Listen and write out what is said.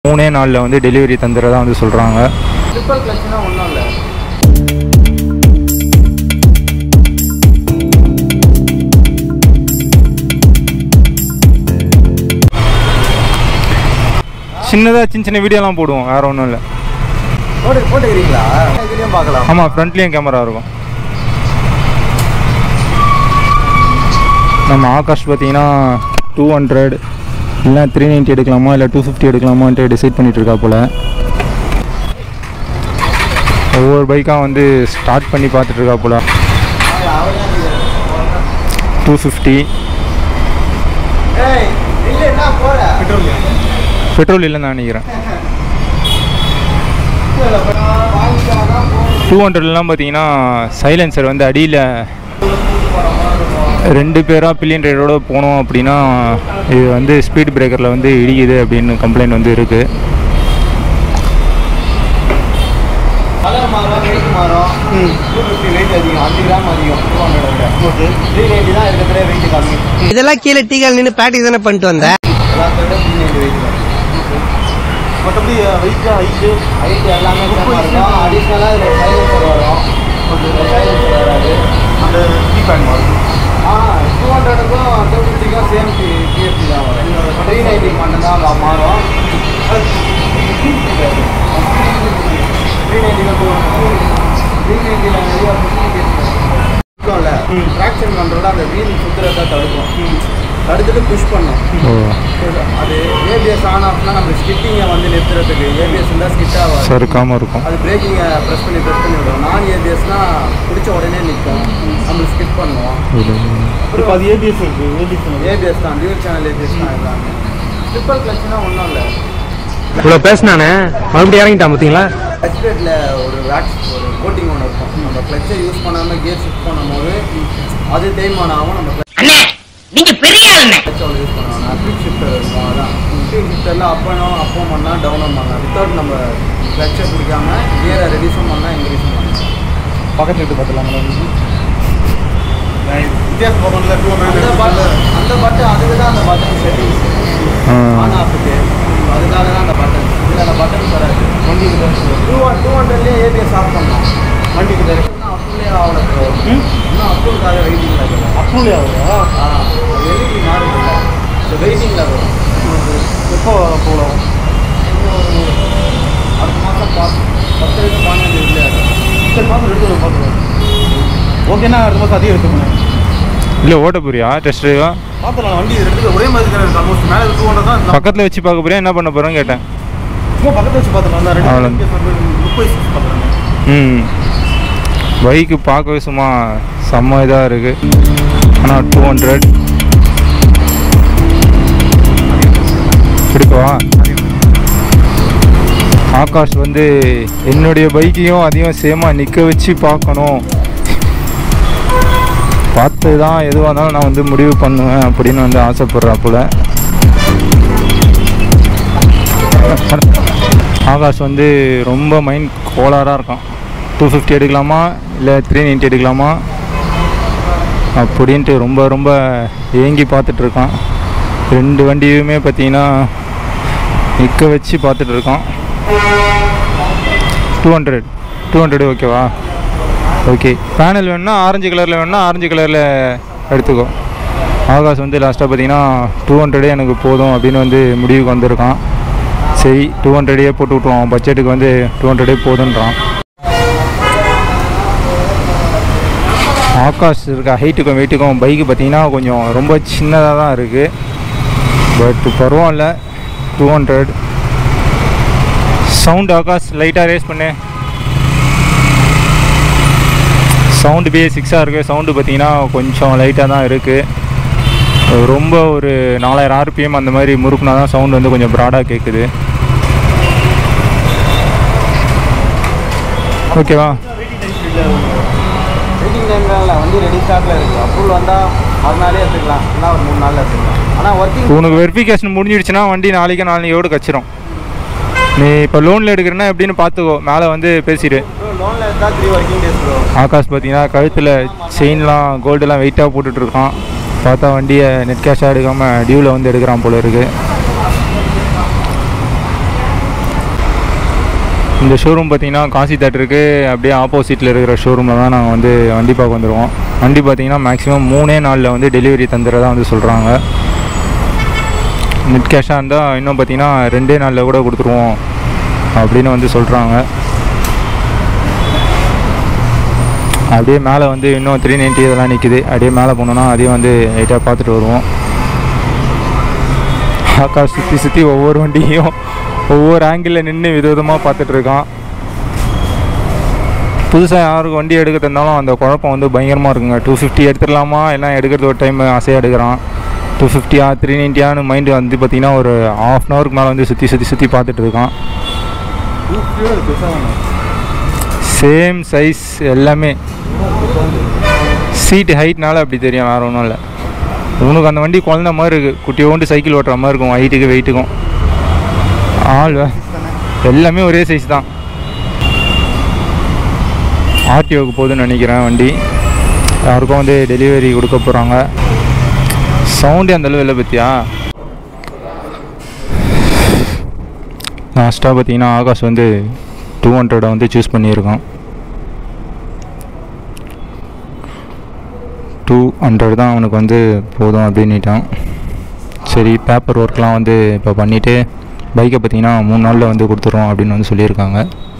மூணே நாளில் வந்து டெலிவரி தந்துடுறதா வந்து சொல்கிறாங்க ட்ரிப்பல் கிளச்சுனா ஒன்றும் இல்லை சின்னதாக சின்ன சின்ன வீடியோலாம் போடுவோம் வேறு ஒன்றும் இல்லை போட்டு போட்டுக்கிறீங்களா இதுலேயும் பார்க்கலாம் ஆமாம் ஃப்ரண்ட்லேயும் கேமரா இருக்கும் நம்ம ஆகாஷ் பார்த்தீங்கன்னா டூ ஹண்ட்ரட் இல்லை த்ரீ நைன்ட்டி எடுக்கலாமா இல்லை டூ ஃபிஃப்டி எடுக்கலாமான்ட்டு டிசைட் பண்ணிட்டு இருக்கா போல் ஒவ்வொரு பைக்காக வந்து ஸ்டார்ட் பண்ணி பார்த்துட்டு இருக்கா போல் டூ ஃபிஃப்டி ஏய் இல்லை என்ன போற பெட்ரோல் பெட்ரோல் இல்லைன்னு நினைக்கிறேன் டூ ஹண்ட்ரட்லாம் பார்த்தீங்கன்னா சைலன்சர் வந்து அடியில் ரெண்டு பேராக பில்லியன் ரைடரோட போனோம் அப்படின்னா இது வந்து ஸ்பீட் பிரேக்கரில் வந்து இடிக்குது அப்படின்னு கம்ப்ளைண்ட் வந்து இருக்குது கலர் மாறும் வெயிட் மாறும் டூ ஃபிஃப்டி வெயிட் அதிகம் அஞ்சு கிராம் அதிகம் two hundred okay three ninety தான் இருக்கிறதுலே வெயிட் கம்மி இதெல்லாம் கீழே டீகால் நின்று ப்ராக்டிஸ் தானே பண்ணிட்டு வந்தேன் எல்லாத்தோட த்ரீ நைன்ட்டி வெயிட் மற்றபடி வெயிட் ஹைட்டு ஹைட் எல்லாமே இருக்கும் அடிஷ்னலாக இதில் சைலன்சர் வரும் கொஞ்சம் சைலன்சர் வராது அந்த கீபேட் மாறும் ஆ டூ ஹண்ட்ரடுக்கும் டூ ஃபிஃப்டிக்கும் சேம் பிஎஃப்டி தான் வரும் த்ரீ நைன்ட்டி மட்டும் தான் மாறும் த்ரீ நைன்ட்டியில் டூ த்ரீ நைன்ட்டியில் நிறைய இருக்கும்ல ட்ராக்ஷன் கண்ட்ரோல் அந்த வீல் சுற்றுறத தடுக்கும் தடுத்துட்டு புஷ் பண்ணும் ஓ அது ஏபிஎஸ் ஆன் ஆஃப்னா நம்ம ஸ்கிட்டிங்கை வந்து நிறுத்துறதுக்கு ஏபிஎஸ் இருந்தால் ஸ்கிட் ஆகாது சறுக்காமல் இருக்கும் அது பிரேக்கிங்கை ப்ரெஸ் பண்ணி ப்ரெஸ் பண்ணி விடும் நான் ஏபிஎஸ்னா பிடிச்ச உடனே நிற்கும் நம்மளுக்கு ஸ்கிட் பண்ணுவோம் இப்போ அது ஏபிஎஸ் இருக்கு ஏபிஎஸ் ஏபிஎஸ் தான் டியூல் சேனல் ஏபிஎஸ் தான் எல்லாமே ட்ரிப்பல் கிளச்சுனா ஒன்றும் இல்லை இவ்வளோ பேசினானே மறுபடியும் இறங்கிட்டான் பார்த்தீங்களா எக்ஸ்பிரேட்டில் ஒரு வேக்ஸ் ஒரு கோட்டிங் ஒன்று இருக்கும் நம்ம கிளச்சை யூஸ் பண்ணாமல் கியர் ஷிஃப்ட் பண்ணும்போது அது தேய்மானம் ஆகும் நம்ம அண்ணே நீங்க பெரிய ஆளுண்ணே கிளச் அவ்வளோ யூஸ் பண்ணுவாங்க குவிக் ஷிஃப்டர் இருக்கும் அதான் குவிக் ஷிஃப்டரில் அப்பனும் அப்பவும் பண்ணலாம் டவுனும் பண்ணலாம் வித்தவுட் நம்ம கிளச்சை பிடிக்காம கியரை ரெடியூஸும் பண்ணலாம் இன்க்ரீஸும் பண்ணலாம் பக்கத்துல எடுத்து பார்த்துலாங்களா வித்தியாசம் போகணும்ல டூ அந்த பட்டன் அந்த பட்டன் அதுக்கு தான் அந்த பட்டன் செட்டிங்ஸ் ஆ. ஆன் ஆஃபுக்கு அதுக்காக தான் அந்த பட்டன் இதில் அந்த பட்டன் வராது வண்டிக்கு தான் டூ டூ ஹண்ட்ரட்லேயே ஏபிஎஸ் ஆஃப் பண்ணலாம் வண்டிக்கு தான் இன்னும் அப்ரூவ்லே ஆகல ப்ரோ இன்னும் அப்ரூவ்காக வெயிட்டிங்கில் இருக்குது அப்ரூவல் ஆகுதா ஆ அது எல்இடி மாறுதில்ல ஸோ வெயிட்டிங்கில் வரும் எப்போ போகலாம் அடுத்த மாதம் பார்த்து பத்து பதினஞ்சு இல்லை சரி பார்த்து ரெண்டு பார்த்துக்கலாம் ஓகேண்ணா அடுத்த மாதம் அதிகம் எடுத்துக்கணும் இல்லை ஓட்ட போறியா டெஸ்ட் ட்ரைவா பார்த்துலாம் வண்டி ரெண்டு ஒரே மாதிரி தானே இருக்கு ஆல்மோஸ்ட் மேலே டூ ஹண்ட்ரட் தான் இருந்தா- பக்கத்தில் வச்சு பார்க்க போறியா என்ன பண்ண போகிறேன்னு கேட்டேன் சும்மா பக்கத்தில் வச்சு பார்த்துக்கலாம் அந்த ரெண்டு அவ்வளவு. வித்தியாசம் வந்து லுக் வைஸ் பார்த்துக்கலாம் ம் பைக்கு பார்க்கவே சும்மா செம்ம இதாக இருக்குது ஆனால் டூ ஹண்ட்ரட் எடுக்கவா ஆகாஷ் வந்து என்னுடைய பைக்கையும் அதையும் சேமாக நிற்க வச்சு பார்க்கணும் பார்த்து தான் எதுவாக இருந்தாலும் நான் வந்து முடிவு பண்ணுவேன் அப்படின்னு வந்து ஆசைப்பட்றாப்புல ஆகாஷ் வந்து ரொம்ப மைண்ட் கோளாராக இருக்கான் டூ ஃபிஃப்டி எடுக்கலாமா இல்லை த்ரீ நைன்ட்டி எடுக்கலாமா அப்படின்ட்டு ரொம்ப ரொம்ப ஏங்கி பார்த்துட்டு இருக்கான் ரெண்டு வண்டியுமே பார்த்தீங்கன்னா நிற்க வச்சு பார்த்துட்டு இருக்கான் டூ ஹண்ட்ரட் டூ ஹண்ட்ரட் ஓகேவா ஓகே பேனல் வேணும்னா ஆரஞ்சு கலரில் வேணும்னா ஆரஞ்சு கலரில் எடுத்துக்கோ ஆகாஷ் வந்து லாஸ்ட்டாக பார்த்தீங்கன்னா டூ ஹண்ட்ரடே எனக்கு போதும் அப்படின்னு வந்து முடிவுக்கு வந்திருக்கான் சரி டூ ஹண்ட்ரடே போட்டு விட்ருவோம் பட்ஜெட்டுக்கு வந்து டூ ஹண்ட்ரடே போதுன்றான் ஆகாஷ் இருக்க ஹைட்டுக்கும் வெயிட்டுக்கும் பைக்கு பார்த்தீங்கன்னா கொஞ்சம் ரொம்ப சின்னதாக தான் இருக்குது பட் பரவாயில்ல டூ ஹண்ட்ரட் சவுண்ட் ஆகாஷ் லைட்டாக ரேஸ் பண்ணு சவுண்டு பே சிக்ஸாக இருக்குது சவுண்டு பார்த்தீங்கன்னா கொஞ்சம் லைட்டாக தான் இருக்குது ரொம்ப ஒரு நாலாயிரம் ஆர்பிஎம் அந்த மாதிரி முறுக்குனா தான் சவுண்ட் வந்து கொஞ்சம் ப்ராடாக கேட்குது ஓகேவா வெயிட்டிங் டைம்ல வண்டி ரெடி ஸ்டார்ட்டில் இருக்குது அப்ரூவல் வந்தால் மறுநாளே எடுத்துக்கலாம் இல்லை ஒரு மூணு நாளில் எடுத்துக்கலாம் ஆனால் ஒர்க்கிங் உனக்கு வெரிஃபிகேஷன் முடிஞ்சிடுச்சுன்னா வண்டி நாளைக்கு நாளையோடு கச்சிரும் நீ இப்போ லோனில் எடுக்கிறேன்னா எப்படின்னு பார்த்துக்கோ மேலே வந்து பேசிடு லோனில் எடுத்தால் three working days bro Akash பார்த்தீங்கன்னா கழுத்தில் செயின்லாம் கோல்டெல்லாம் வெயிட்டாக போட்டுட்டு இருக்கான் பார்த்தா வண்டியை நெட் கேஷாக எடுக்காமல் டியூவில் வந்து எடுக்கிறான் போல இருக்கு இந்த ஷோரூம் பார்த்தீங்கன்னா காசி தேட்டருக்கு அப்படியே ஆப்போசிட்டில் இருக்கிற ஷோரூமில் தான் நாங்கள் வந்து வண்டி பார்க்க வந்துடுவோம் வண்டி பார்த்தீங்கன்னா மேக்ஸிமம் மூணே நாளில் வந்து டெலிவரி தந்துடுறதா வந்து சொல்கிறாங்க நெட் கேஷாக இருந்தால் இன்னும் பார்த்தீங்கன்னா ரெண்டே நாளில் கூட கொடுத்துருவோம் அப்படின்னு வந்து சொல்கிறாங்க அப்படியே மேலே வந்து இன்னும் த்ரீ நைன்ட்டி இதெல்லாம் நிற்குது அப்படியே மேலே போனோன்னா அதையும் வந்து லைட்டாக பார்த்துட்டு வருவோம் ஆகாஷ் சுற்றி சுற்றி ஒவ்வொரு வண்டியும் ஒவ்வொரு ஆங்கிளில் நின்று விதவிதமாக பார்த்துட்டு இருக்கான் புதுசாக யாருக்கு வண்டி எடுக்க தந்தாலும் அந்த குழப்பம் வந்து பயங்கரமாக இருக்குங்க டூ ஃபிஃப்டி எடுத்துடலாமா எல்லாம் எடுக்கிறது ஒரு டைம் ஆசையாக எடுக்கிறான் டூ ஃபிஃப்டியா த்ரீ நைன்ட்டியான்னு மைண்டு வந்து பார்த்திங்கன்னா ஒரு ஆஃப் அன் ஹவருக்கு மேலே வந்து சுற்றி சுற்றி சுற்றி பார்த்துட்டு இருக்கான் டூ ஃபிஃப்டியோட பெருசாக வேணும் சேம் சைஸ் எல்லாமே சீட்டு ஹைட்னால அப்படி தெரியும் வேறு ஒன்றும் இல்லை உனக்கு அந்த வண்டி குழந்த மாதிரி இருக்குது குட்டியோண்டு சைக்கிள் ஓட்டுற மாதிரி இருக்கும் ஹைட்டுக்கு வெயிட்டுக்கும் ஆள் வே- எல்லாமே ஒரே சைஸ் தான் ஆர்டிஓக்கு போகுதுன்னு நினைக்கிறேன் வண்டி யாருக்கும் வந்து டெலிவரி கொடுக்க போகிறாங்க சவுண்டே அந்த அளவு இல்லை பற்றியா லாஸ்ட்டாக பார்த்தீங்கன்னா ஆகாஷ் வந்து டூ ஹண்ட்ரடை வந்து சூஸ் பண்ணியிருக்கான் டூ ஹண்ட்ரட் தான் அவனுக்கு வந்து போதும் அப்படின்னுட்டான் சரி பேப்பர் ஒர்க்லாம் வந்து இப்போ பண்ணிவிட்டு பைக்கை பார்த்தீங்கன்னா மூணு நாளில் வந்து கொடுத்துருவோம் அப்படின்னு வந்து சொல்லியிருக்காங்க